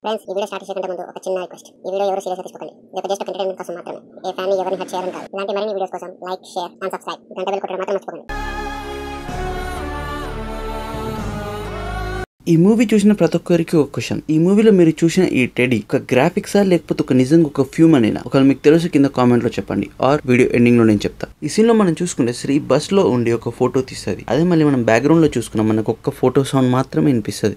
friends ఈ video start చేసే ముందు ఒక చిన్న రిక్వెస్ట్ ఈ వీడియో ఎవరు సీరియస్ తీసుకోండి ఇది ఒక జస్ట్ ఎంటర్టైన్మెంట్ కోసం మాత్రమే ఏ ఫ్యామిలీ ఎవరిని హర్ట్ చేయాలని కాదు ఇలాంటి మరిన్ని వీడియోస్ కోసం లైక్ షేర్ అండ్ సబ్స్క్రైబ్ గంట బెల్ కొట్టడం మాత్రం మర్చిపోకండి ఈ మూవీ చూసిన ప్రతి ఒక్కరికి ఒక క్వశ్చన్ ఈ మూవీలో మీరు చూసిన ఈ టెడీ ఒక గ్రాఫిక్సా లేకపోతే ఒక నిజంగా ఒక ఫ్యూమన్ అయినా ఒకవేళ మీకు తెలుసు కింద కామెంట్ లో చెప్పండి ఆర్ వీడియో ఎండింగ్ లో నేను చెప్తా ఈ సీన్ లో మనం చూసుకుంటే శ్రీ బస్ లో ఉండి ఒక ఫోటో తీస్తుంది అదే మళ్ళీ మనం బ్యాక్గ్రౌండ్ లో చూసుకున్నాం మనకు ఒక్క ఫోటో సౌండ్ మాత్రమే వినిపిస్తుంది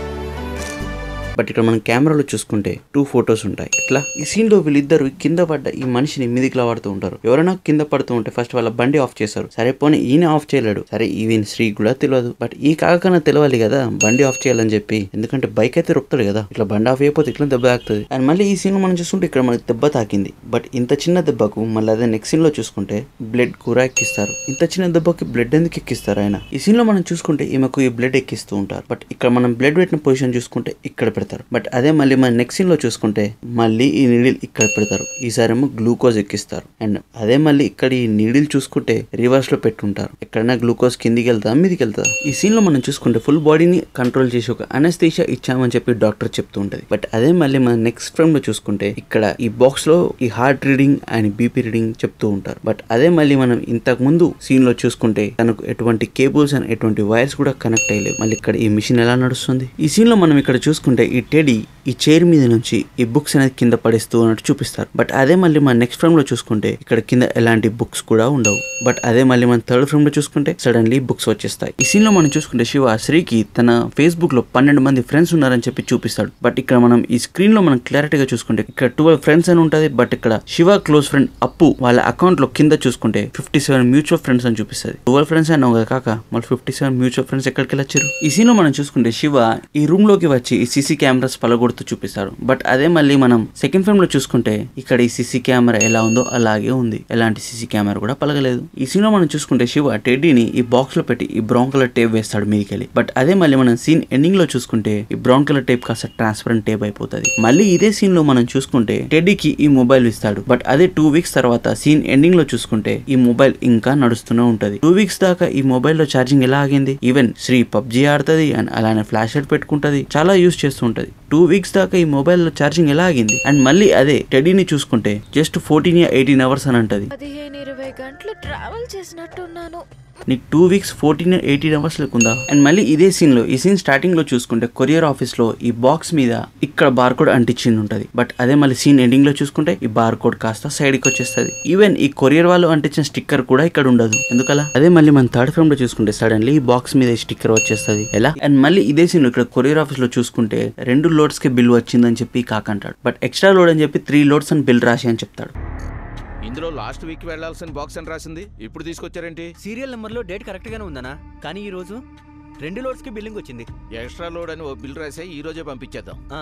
బట్ ఇక్కడ మనం కెమెరాలో చూసుకుంటే టూ ఫొటోస్ ఉంటాయి ఇట్లా ఈ సీన్ లో వీళ్ళిద్దరు కింద పడ్డ ఈ మనిషిని మీదికి లాడుతూ ఉంటారు ఎవరైనా కింద పడుతూ ఉంటే ఫస్ట్ వాళ్ళ బండి ఆఫ్ చేస్తారు సరే పోనీ ఈయన ఆఫ్ చేయలేడు సరే ఈవెన్ శ్రీ కూడా తెలియదు బట్ ఈ కాకన్నా తెలియాలి కదా బండి ఆఫ్ చేయాలని చెప్పి ఎందుకంటే బైక్ అయితే రొప్పుతాడు కదా ఇట్లా బండి ఆఫ్ అయిపోతే ఇట్లా దెబ్బ తాకుతుంది అండ్ మళ్ళీ ఈ సీన్ మనం చూసుకుంటే ఇక్కడ మనకి దెబ్బ తాకింది బట్ ఇంత చిన్న దెబ్బకు మళ్ళీ అదే నెక్స్ట్ సీన్ లో చూసుకుంటే బ్లడ్ కూర ఎక్కిస్తారు ఇంత చిన్న దెబ్బకి బ్లడ్ ఎందుకు ఎక్కిస్తారు ఆయన ఈ సీన్ లో మనం చూసుకుంటే ఈమెకు ఈ బ్లడ్ ఎక్కిస్తూ ఉంటారు బట్ ఇక్కడ మనం బ్లడ్ పెట్టిన పొజిషన్ చూసుకుంటే ఇక్కడ పెడతారు బట్ అదే మళ్ళీ మన నెక్స్ట్ సీన్ లో చూసుకుంటే మళ్ళీ ఈ నీడిల్ ఇక్కడ పెడతారు ఈసారి ఏమో గ్లూకోజ్ ఎక్కిస్తారు అండ్ అదే మళ్ళీ ఇక్కడ ఈ నీడిల్ చూసుకుంటే రివర్స్ లో పెట్టుంటారు ఎక్కడైనా గ్లూకోజ్ కిందికి వెళ్తా మీదికి వెళ్తా ఈ సీన్ లో మనం చూసుకుంటే ఫుల్ బాడీని కంట్రోల్ చేసి ఒక అనస్థీషియా ఇచ్చామని చెప్పి డాక్టర్ చెప్తూ ఉంటది బట్ అదే మళ్ళీ మన నెక్స్ట్ ఫ్రేమ్ లో చూసుకుంటే ఇక్కడ ఈ బాక్స్ లో ఈ heart reading and BP reading చెప్తూ ఉంటారు బట్ అదే మళ్ళీ మనం ఇంతకు ముందు సీన్ లో చూసుకుంటే తనకు ఎటువంటి కేబుల్స్ అండ్ ఎటువంటి వైర్స్ కూడా కనెక్ట్ అయ్యలేవు మళ్ళీ ఇక్కడ ఈ మిషన్ ఎలా నడుస్తుంది ఈ సీన్ లో మనం ఇక్కడ చూసుకుంటే ఈ టెడీ ఈ చైర్ మీద నుంచి ఈ బుక్స్ అనేది కింద పడేస్తూ ఉన్నట్టు చూపిస్తారు బట్ అదే మళ్ళీ మన నెక్స్ట్ ఫ్రేమ్ లో చూసుకుంటే ఇక్కడ కింద ఎలాంటి బుక్స్ కూడా ఉండవు బట్ అదే మళ్ళీ మన థర్డ్ ఫ్రేమ్ లో చూసుకుంటే సడన్లీ బుక్స్ వచ్చేస్తాయి ఈ సీన్ లో మనం చూసుకుంటే శివ శ్రీకి తన ఫేస్బుక్ లో పన్నెండు మంది ఫ్రెండ్స్ ఉన్నారని చెప్పి చూపిస్తాడు బట్ ఇక్కడ మనం ఈ స్క్రీన్ లో మనం క్లారిటీగా చూసుకుంటే ఇక్కడ ట్వెల్వ్ ఫ్రెండ్స్ అని ఉంటది బట్ ఇక్కడ శివ క్లోజ్ ఫ్రెండ్ అప్పు వాళ్ళ అకౌంట్ లో కింద చూసుకుంటే ఫిఫ్టీ సెవెన్ మ్యూచువల్ ఫ్రెండ్స్ అని చూపిస్తుంది ట్వెల్వ్ ఫ్రెండ్స్ అన్నావు కదా కాక మళ్ళీ ఫిఫ్టీ సెవెన్ మ్యూచువల్ ఫ్రెండ్స్ ఎక్కడికి వచ్చారు ఈ సీన్ లో మనం చూసుకుంటే శివ ఈ రూమ్ లోకి వచ్చి ఈ సీసీ కెమెరాస్ పలగొడుతూ చూపిస్తారు బట్ అదే మళ్ళీ మనం సెకండ్ ఫ్రేమ్ లో చూసుకుంటే ఇక్కడ ఈ సీసీ కెమెరా ఎలా ఉందో అలాగే ఉంది ఎలాంటి సీసీ కెమెరా కూడా పలగలేదు ఈ సీన్ లో మనం చూసుకుంటే శివ టెడ్డీని ఈ బాక్స్ లో పెట్టి ఈ బ్రౌన్ కలర్ టేప్ వేస్తాడు మీదికెళ్ళి బట్ అదే మళ్ళీ మనం సీన్ ఎండింగ్ లో చూసుకుంటే ఈ బ్రౌన్ కలర్ టేప్ కాస్త ట్రాన్స్పరెంట్ టేప్ అయిపోతుంది మళ్ళీ ఇదే సీన్ లో మనం చూసుకుంటే టెడ్డీకి ఈ మొబైల్ ఇస్తాడు బట్ అదే టూ వీక్స్ తర్వాత సీన్ ఎండింగ్ లో చూసుకుంటే ఈ మొబైల్ ఇంకా నడుస్తూనే ఉంటది టూ వీక్స్ దాకా ఈ మొబైల్ లో ఛార్జింగ్ ఎలా ఆగింది ఈవెన్ శ్రీ పబ్జీ ఆడుతుంది అండ్ అలానే ఫ్లాష్ లైట్ పెట్టుకుంటది చాలా యూస్ చేస్తూ ఉంటది టూ వీక్స్ దాకా ఈ మొబైల్ లో ఛార్జింగ్ ఎలా ఆగింది అండ్ మళ్ళీ అదే టెడీని చూసుకుంటే జస్ట్ ఫోర్టీన్ ఎయిటీన్ అవర్స్ అని అంటది పదిహేను ఇరవై గంటలు ట్రావెల్ చేసినట్టున్నాను నీకు two weeks fourteen eighteen hours లేకుందా అండ్ మళ్ళీ ఇదే సీన్ లో ఈ సీన్ స్టార్టింగ్ లో చూసుకుంటే కొరియర్ ఆఫీస్ లో ఈ బాక్స్ మీద ఇక్కడ బార్ కోడ్ అంటించింది ఉంటది బట్ అదే మళ్ళీ సీన్ ఎండింగ్ లో చూసుకుంటే ఈ బార్ కోడ్ కాస్త సైడ్ కి వచ్చేస్తుంది ఈవెన్ ఈ కొరియర్ వాళ్ళు అంటించిన స్టిక్కర్ కూడా ఇక్కడ ఉండదు ఎందుకలా అదే మళ్ళీ మన థర్డ్ ఫ్రేమ్ లో చూసుకుంటే సడన్లీ ఈ బాక్స్ మీద స్టిక్కర్ వచ్చేస్తుంది ఎలా అండ్ మళ్ళీ ఇదే సీన్ లో ఇక్కడ కొరియర్ ఆఫీస్ లో చూసుకుంటే రెండు లోడ్స్ కి బిల్ వచ్చిందని చెప్పి కాకంటాడు బట్ ఎక్స్ట్రా లోడ్ అని చెప్పి త్రీ లోడ్స్ అని బిల్ రాసి అని చెప్తాడు ఇందులో లాస్ట్ వీక్ వెళ్లాల్సిన బాక్స్ అని రాసింది ఇప్పుడు తీసుకొచ్చారేంటి సీరియల్ నెంబర్లో డేట్ కరెక్ట్గానే ఉందనా కానీ ఈ రోజు రెండు లోడ్స్కి బిల్లింగ్ వచ్చింది ఎక్స్ట్రా లోడ్ అని ఓ బిల్ రాసే ఈ రోజే పంపించేద్దాం ఆ,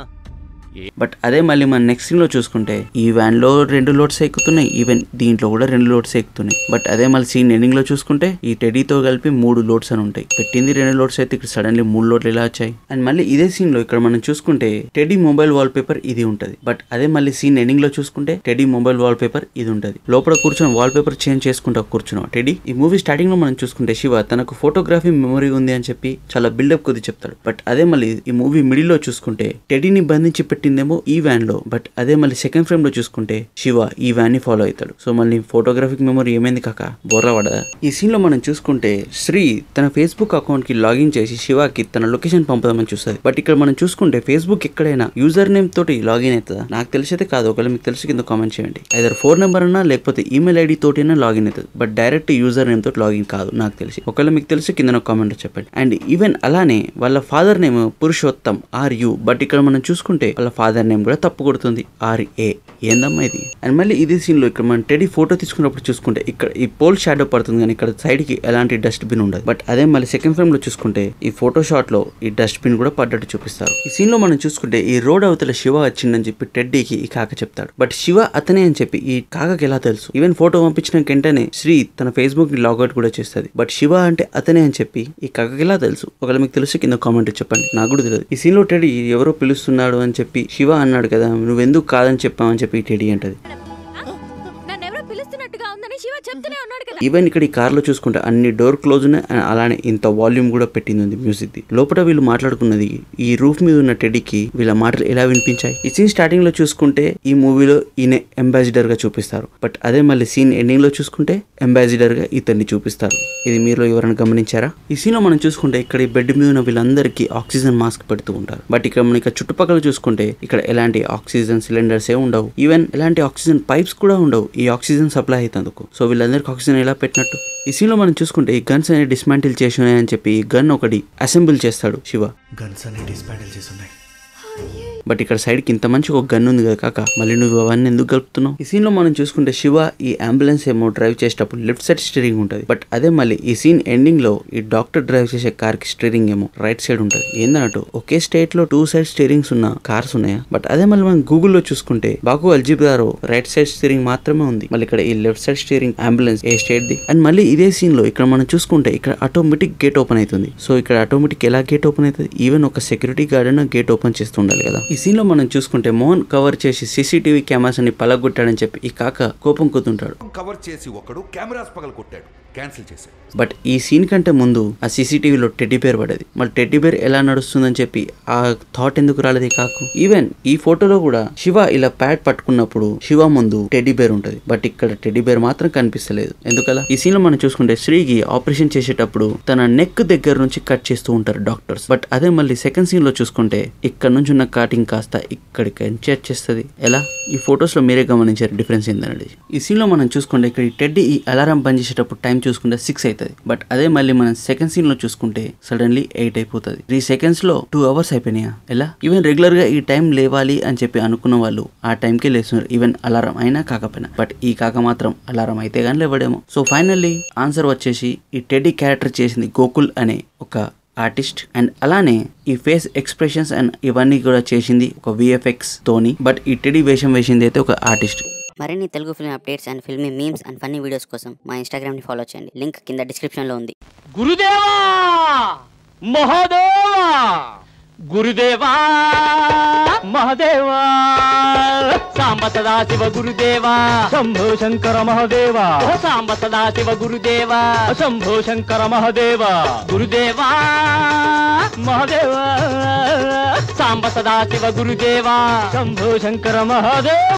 బట్ అదే మళ్ళీ మన నెక్స్ట్ సీన్ లో చూసుకుంటే ఈ వ్యాన్ లో రెండు లోడ్స్ ఎక్కుతున్నాయి ఈవెన్ దీంట్లో కూడా రెండు లోడ్స్ ఎక్కుతున్నాయి బట్ అదే మళ్ళీ సీన్ ఎండింగ్ లో చూసుకుంటే ఈ టెడీతో కలిపి మూడు లోడ్స్ అని ఉంటాయి పెట్టింది రెండు లోడ్స్ అయితే ఇక్కడ సడన్లీ మూడు లోడ్లు ఇలా వచ్చాయి అండ్ మళ్ళీ ఇదే సీన్ లో ఇక్కడ మనం చూసుకుంటే టెడీ మొబైల్ వాల్ పేపర్ ఇది ఉంటది బట్ అదే మళ్ళీ సీన్ ఎండింగ్ లో చూసుకుంటే టెడీ మొబైల్ వాల్ పేపర్ ఇది ఉంటది లోపల కూర్చొని వాల్ పేపర్ చేంజ్ చేసుకుంటా కూర్చున్నాం టెడీ ఈ మూవీ స్టార్టింగ్ లో మనం చూసుకుంటే శివ తనకు ఫోటోగ్రఫీ మెమరీ ఉంది అని చెప్పి చాలా బిల్డప్ కొద్ది చెప్తాడు బట్ అదే మళ్ళీ ఈ మూవీ మిడిల్ లో చూసుకుంటే టెడీని బంధించి పెట్టిందేమో ఈ వ్యాన్ లో బట్ అదే మళ్ళీ సెకండ్ ఫ్రేమ్ లో చూసుకుంటే శివ ఈ వ్యాన్ ని ఫాలో అవుతాడు సో మళ్ళీ ఫోటోగ్రాఫిక్ మెమరీ ఏమైంది కాక బొర్ర పడదా ఈ సీన్ లో మనం చూసుకుంటే శ్రీ తన ఫేస్బుక్ అకౌంట్ కి లాగిన్ చేసి శివకి తన లొకేషన్ పంపదామని చూస్తుంది బట్ ఇక్కడ మనం చూసుకుంటే ఫేస్బుక్ ఎక్కడైనా యూజర్ నేమ్ తోటి లాగిన్ అవుతుందా నాకు తెలిసైతే కాదు ఒకవేళ మీకు తెలిసి కింద కామెంట్ చేయండి ఐదర్ ఫోన్ నెంబర్ అన్నా లేకపోతే ఈమెయిల్ ఐడి తోటైనా లాగిన్ అవుతుంది బట్ డైరెక్ట్ యూజర్ నేమ్ తోటి లాగిన్ కాదు నాకు తెలిసి ఒకవేళ మీకు తెలిసి కింద కామెంట్ చెప్పండి అండ్ ఈవెన్ అలానే వాళ్ళ father name Purushottam R U but ఇక్కడ మనం చూసుకుంటే వాళ్ళ ఫాదర్ నేమ్ కూడా తప్పు కొడుతుంది ఆర్ ఏ ఏందమ్మా ఇది అండ్ మళ్ళీ ఇదే సీన్ లో ఇక్కడ మనం టెడీ ఫోటో తీసుకున్నప్పుడు చూసుకుంటే ఇక్కడ ఈ పోల్ షాడో పడుతుంది కానీ ఇక్కడ సైడ్ కి ఎలాంటి డస్ట్ బిన్ ఉండదు బట్ అదే మళ్ళీ సెకండ్ ఫ్రేమ్ లో చూసుకుంటే ఈ ఫోటో షాట్ లో ఈ డస్ట్ బిన్ కూడా పడ్డట్టు చూపిస్తారు ఈ సీన్ లో మనం చూసుకుంటే ఈ రోడ్ అవతల శివ వచ్చిందని చెప్పి టెడ్డీకి ఈ కాక చెప్తాడు బట్ శివ అతనే అని చెప్పి ఈ కాకకి ఎలా తెలుసు ఈవెన్ ఫోటో పంపించిన వెంటనే శ్రీ తన ఫేస్బుక్ ని లాగౌట్ కూడా చేస్తుంది బట్ శివ అంటే అతనే అని చెప్పి ఈ కాకకి ఎలా తెలుసు ఒకవేళ మీకు తెలుసు కింద కామెంట్ చెప్పండి నాకు కూడా తెలియదు ఈ సీన్ లో టెడీ ఎవరో పిలుస్తున్నాడు అని చెప్పి శివ అన్నాడు కదా నువ్వెందుకు కాదని చెప్పావని చెప్పి టెడీ అంటది నన్ను ఎవరో పిలుస్తున్నట్టుగా ఉందని శివ చెప్తూనే ఉన్నాడు కదా ఈవెన్ ఇక్కడ ఈ కార్ లో చూసుకుంటే అన్ని డోర్ క్లోజ్ ఉన్నాయి and అలానే ఇంత వాల్యూమ్ కూడా పెట్టింది ఉంది మ్యూజిక్ ది లోపల వీళ్ళు మాట్లాడుకున్నది ఈ రూఫ్ మీద ఉన్న టెడీకి వీళ్ళ మాటలు ఎలా వినిపించాయి ఈ సీన్ స్టార్టింగ్ లో చూసుకుంటే ఈ మూవీలో ఈయన అంబాసిడర్ గా చూపిస్తారు బట్ అదే మళ్ళీ సీన్ ఎండింగ్ లో చూసుకుంటే అంబాసిడర్ గా ఇతన్ని చూపిస్తారు ఇది మీరు ఎవరైనా గమనించారా ఈ సీన్ లో మనం చూసుకుంటే ఇక్కడ ఈ బెడ్ మీద ఉన్న వీళ్ళందరికీ ఆక్సిజన్ మాస్క్ పెడుతూ ఉంటారు బట్ ఇక్కడ మనం ఇక్కడ చుట్టుపక్కల చూసుకుంటే ఇక్కడ ఎలాంటి ఆక్సిజన్ సిలిండర్స్ ఏ ఉండవు ఈవెన్ ఎలాంటి ఆక్సిజన్ పైప్స్ కూడా ఉండవు ఈ ఆక్సిజన్ సప్లై అవుతందుకు సో వీళ్ళందరికీ ఆక్సిజన్ ఎలా పెట్టినట్టు ఈ సీన్ లో మనం చూసుకుంటే ఈ గన్స్ అనేవి డిస్మాంటిల్ చేసి ఉన్నాయని చెప్పి ఈ గన్ ఒకటి అసెంబుల్ చేస్తాడు శివ గన్స్ అన్ని డిస్పాండిల్ చేసి ఉన్నాయి బట్ ఇక్కడ సైడ్ కి ఇంత మంచి ఒక గన్ ఉంది కదా కాక మళ్ళీ నువ్వు అవన్నీ ఎందుకు కలుపుతున్నావు ఈ సీన్ లో మనం చూసుకుంటే శివ ఈ అంబులెన్స్ ఏమో డ్రైవ్ చేసేటప్పుడు లెఫ్ట్ సైడ్ స్టీరింగ్ ఉంటుంది బట్ అదే మళ్ళీ ఈ సీన్ ఎండింగ్ లో ఈ డాక్టర్ డ్రైవ్ చేసే కార్ కి స్టీరింగ్ ఏమో రైట్ సైడ్ ఉంటుంది ఏందన్నట్టు ఒకే స్టేట్ లో టూ సైడ్ స్టీరింగ్స్ ఉన్న కార్స్ ఉన్నాయా బట్ అదే మళ్ళీ మనం గూగుల్లో చూసుకుంటే బాకు అల్జిబ్దారో రైట్ సైడ్ స్టీరింగ్ మాత్రమే ఉంది మళ్ళీ ఇక్కడ ఈ లెఫ్ట్ సైడ్ స్టీరింగ్ అంబులెన్స్ ఏ స్టేట్ ది అండ్ మళ్ళీ ఇదే సీన్ లో ఇక్కడ మనం చూసుకుంటే ఇక్కడ ఆటోమేటిక్ గేట్ ఓపెన్ అవుతుంది సో ఇక్కడ ఆటోమేటిక్ ఎలా గేట్ ఓపెన్ అవుతుంది ఈవెన్ ఒక సెక్యూరిటీ గార్డ్ అయినా గేట్ ఓపెన్ చేస్తూ ఉండాలి కదా ఈ సీన్ లో మనం చూసుకుంటే మోహన్ కవర్ చేసి సీసీటీవీ కెమెరాస్ అని పలగొట్టాడని చెప్పి ఈ కాక కోపం కూతుంటాడు కవర్ చేసి ఒకడు కెమెరాస్ పగల కొట్టాడు క్యాన్సిల్ చేశాడు బట్ ఈ సీన్ కంటే ముందు ఆ సీసీటీవీలో టెడ్డీ పేర్ పడేది మళ్ళీ టెడ్డీ పేర్ ఎలా నడుస్తుందని చెప్పి ఆ థాట్ ఎందుకు రాలేదు ఈ కాకు ఈవెన్ ఈ ఫోటోలో కూడా శివ ఇలా ప్యాడ్ పట్టుకున్నప్పుడు శివ ముందు టెడ్డీ బేర్ ఉంటది బట్ ఇక్కడ టెడ్డీ బేర్ మాత్రం కనిపిస్తలేదు ఎందుకలా ఈ సీన్ లో మనం చూసుకుంటే శ్రీకి ఆపరేషన్ చేసేటప్పుడు తన నెక్ దగ్గర నుంచి కట్ చేస్తూ ఉంటారు డాక్టర్స్ బట్ అదే మళ్ళీ సెకండ్ సీన్ లో చూసుకుంటే ఇక్కడ నుంచి ఉన్న కాటింగ్ కాస్త ఇక్కడికి ఎంచేట్ చేస్తుంది ఎలా ఈ ఫొటోస్ లో మీరే గమనించారు డిఫరెన్స్ ఏందనేది ఈ సీన్ లో మనం చూసుకుంటే ఇక్కడ ఈ టెడ్డీ ఈ అలారం బంద్ చేసేటప్పుడు టైం చూసుకుంటే సిక్స్ అవుతుంది బట్ అదే మళ్ళీ మనం సెకండ్ సీన్ లో చూసుకుంటే సడన్లీ ఎయిట్ అయిపోతుంది త్రీ సెకండ్స్ లో టూ అవర్స్ అయిపోయినాయా ఎలా ఈవెన్ రెగ్యులర్ గా ఈ టైం లేవాలి అని చెప్పి అనుకున్న వాళ్ళు ఆ టైంకే లేస్తున్నారు ఈవెన్ అలారం అయినా కాకపోయినా బట్ ఈ కాక మాత్రం అలారం అయితే కానీ లేవడేమో సో ఫైనల్లీ ఆన్సర్ వచ్చేసి ఈ టెడ్డీ క్యారెక్టర్ చేసింది గోకుల్ అనే ఒక ఆర్టిస్ట్ అండ్ అలానే ఈ ఫేస్ ఎక్స్ప్రెషన్స్ అండ్ ఇవన్నీ కూడా చేసింది ఒక విఎఫ్ఎక్స్ తోని బట్ ఈ టెడీ వేషం వేసింది అయితే ఒక ఆర్టిస్ట్ మరిన్ని Telugu film updates and filmy memes and funny videos కోసం మా ఇన్స్టాగ్రామ్ని ఫాలో చేయండి లింక్ కింద డిస్క్రిప్షన్లో ఉంది గురుదేవా మహాదేవా గురుదేవా మహాదేవా సాంబ సదాశివ గురుదేవా శంభో శంకర మహాదేవా సాంబ సదాశివ గురుదేవా శంభో శంకర మహాదేవా గురుదేవా మహాదేవా సాంబ సదాశివ గురుదేవా శంభో శంకర మహాదేవ